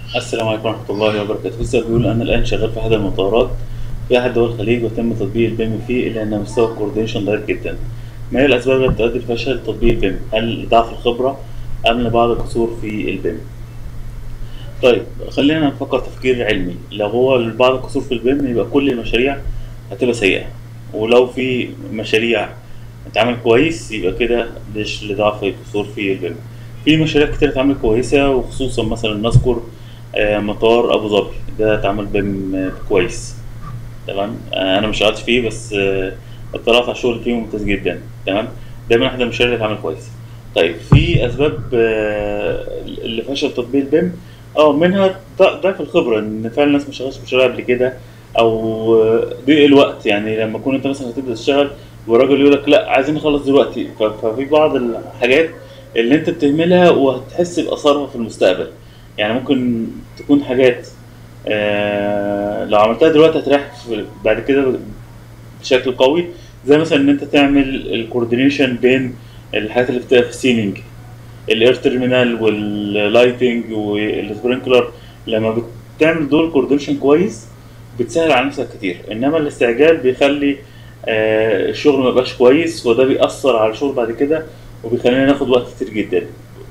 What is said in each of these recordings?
السلام عليكم ورحمة الله وبركاته. لسه بيقول أنا الآن شغال في أحد المطارات في أحد دول الخليج وتم تطبيق البيم فيه إلا أن مستوى الكوردينيشن ضعيف جدا. ما هي الأسباب التي تؤدي لفشل تطبيق البيم؟ هل ضعف الخبرة أم لبعض القصور في البيم؟ طيب خلينا نفكر تفكير علمي، لو هو بعض القصور في البيم يبقى كل المشاريع هتبقى سيئة، ولو في مشاريع اتعمل كويس يبقى كده ليش لضعف القصور في البيم. في مشاريع كتير اتعملت كويسة وخصوصا مثلا نذكر آه، مطار ابو ظبي ده اتعمل بيم آه، كويس تمام آه، انا مش شغال فيه بس آه، اطلعت على الشغل فيه ممتاز جدا تمام ده من احد المشاريع اللي اتعمل كويس طيب في اسباب آه، اللي فشل تطبيق البيم اه منها ض- ضعف الخبره ان فعلا الناس ما اشتغلتش في مشاريع قبل كده او آه، ضيق الوقت يعني لما تكون انت مثلا هتبدا تشتغل والراجل يقول لك لا عايزين نخلص دلوقتي ف- ففي بعض الحاجات اللي انت بتهملها وهتحس باثارها في المستقبل يعني ممكن تكون حاجات آه لو عملتها دلوقتي هتريح في- بعد كده بشكل قوي زي مثلا ان انت تعمل الكوردينيشن بين الحاجات اللي بتبقى في السيلينج الاير تيرمينال واللايتنج والسبرينكلر لما بتعمل دول كوردينيشن كويس بتسهل على نفسك كتير انما الاستعجال بيخلي آه الشغل ما يبقاش كويس وده بيأثر على الشغل بعد كده وبيخلينا ناخد وقت كتير جدا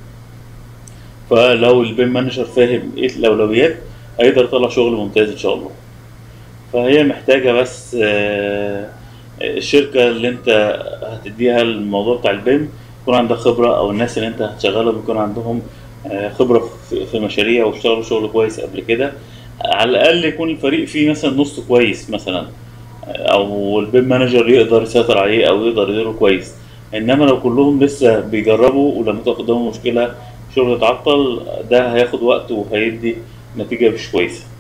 فلو البيم مانجر فاهم ايه الاولويات هيقدر يطلع شغل ممتاز ان شاء الله فهي محتاجه بس آه، الشركه اللي انت هتديها الموضوع بتاع البيم يكون عندها خبره او الناس اللي انت هتشغلهم يكون عندهم آه، خبره في في مشاريع واشتغلوا شغل كويس قبل كده على الاقل يكون الفريق فيه مثلا نص كويس مثلا او البيم مانجر يقدر يسيطر عليه او يقدر يديره كويس انما لو كلهم لسه بيجربوا ولما تقف قدامهم مشكله شغل يتعطل ده هياخد وقت وهيدي نتيجه مش كويسه